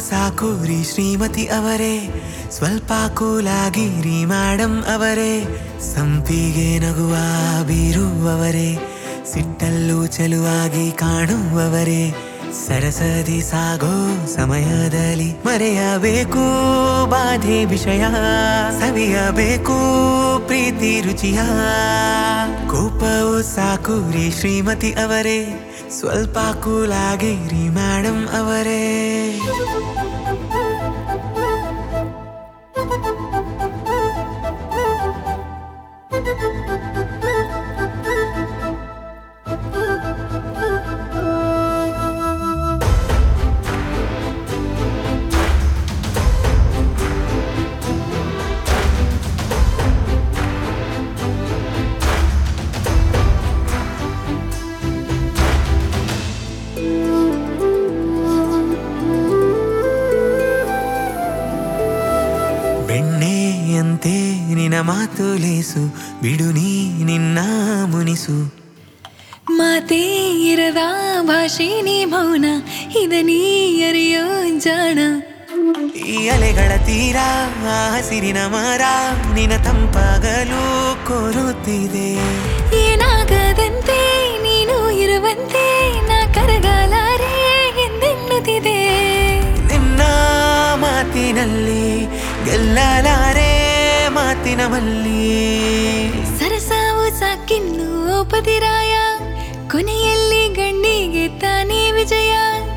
ಸಾಕೂರಿ ಶ್ರೀಮತಿ ಅವರೇ ಸ್ವಲ್ಪ ಕೂಲಾಗಿರಿ ಮೇಡಮ್ ಅವರೇ ಸಂಪಿಗೆ ನಗುವ ಬೀರುವವರೇ ಸಿಟ್ಟಲ್ಲೂ ಚೆಲುವಾಗಿ ಕಾಣುವವರೇ ಸರಸದಿ ಸಾಗೋ ಸಮಯದಲ್ಲಿ ಮರೆಯಬೇಕು ಬಾಧೆ ವಿಷಯ ಸವಿಯಬೇಕು ಪ್ರೀತಿ ರುಚಿಯ ಕೋಪವು ಸಾಕು ರೀ ಶ್ರೀಮತಿ ಅವರೇ ಸ್ವಲ್ಪ ಕೂಲಾಗಿರಿ ಮೇಡಮ್ ಅವರೇ ಬೆಣ್ಣೆಯಂತೆ ನಿನ ಮಾತು ಲೇಸು ಬಿಡು ನೀ ನಿನ್ನ ಮುನಿಸು ಮಾತೇ ಇರದ ಭಾಷೆ ನೀ ಮೌನ ಇದ ನೀ ಅರಿಯೋ ಜಾಣ ಈ ಅಲೆಗಳ ತೀರ ಆ ಹಸಿರಿನ ಮರ ನಿನ ತಂಪಾಗಲು ಕೋರುತ್ತಿದೆ ಏನಾಗದಂತೆ ನೀನು ಇರುವಂತೆ ನಾ ಕರಗಾಲಾರೆ ಎಂದೆನ್ನುತ್ತಿದೆ ನಿನ್ನ ಮಾತಿನಲ್ಲಿ ಗೆಲ್ಲಲಾರೆ ಮಾತಿನ ಮಲ್ಲಿ ಸರಸಾವು ಸಾಕಿನ್ನು ಪತಿರಾಯ ಕೊನೆಯಲ್ಲಿ ಗಂಡಿಗೆ ತಾನೇ ವಿಜಯ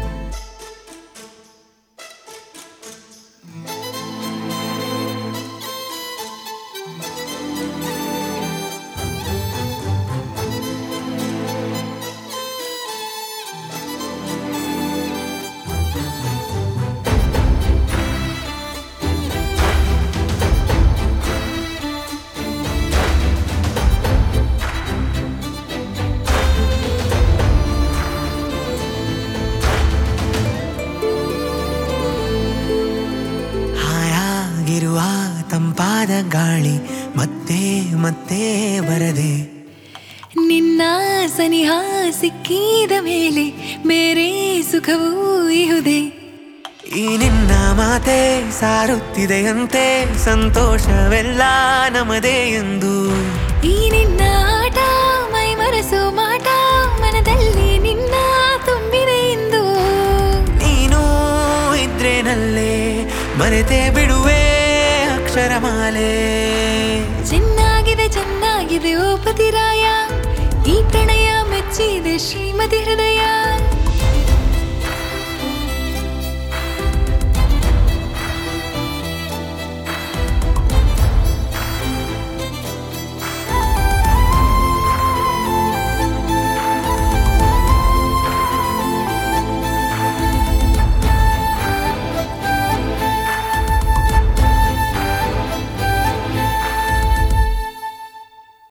ಹಾಯಾಗಿರುವ ತಂಪಾದ ಗಾಳಿ ಮತ್ತೆ ಮತ್ತೆ ಬರದೆ ನಿನ್ನ ಸನಿಹ ಸಿಕ್ಕಿದ ಮೇಲೆ ಬೇರೆ ಸುಖವೂ ಇಹುದೆ ಈ ನಿನ್ನ ಮಾತೆ ಸಾರುತ್ತಿದೆಯಂತೆ ಸಂತೋಷವೆಲ್ಲ ನಮದೇ ಎಂದು ಈ ನಿನ್ನ ಆಟ ಮೈ ಮನಸ್ಸು ಮಾಟ ಮನದಲ್ಲಿ ನಿನ್ನ ತುಂಬಿದೆ ಎಂದು ನೀನು ಇದ್ರೆ ನಲ್ಲೇ ಮರೆತೆ ಬಿಡುವೆ ಅಕ್ಷರಮಾಲೆ ಚೆನ್ನಾಗಿದೆ ಚೆನ್ನಾಗಿದೆ ಓ ಪತಿರಾಯ ಈ ಪ್ರಣಯ ಮೆಚ್ಚಿದೆ ಶ್ರೀಮತಿ ಹೃದಯ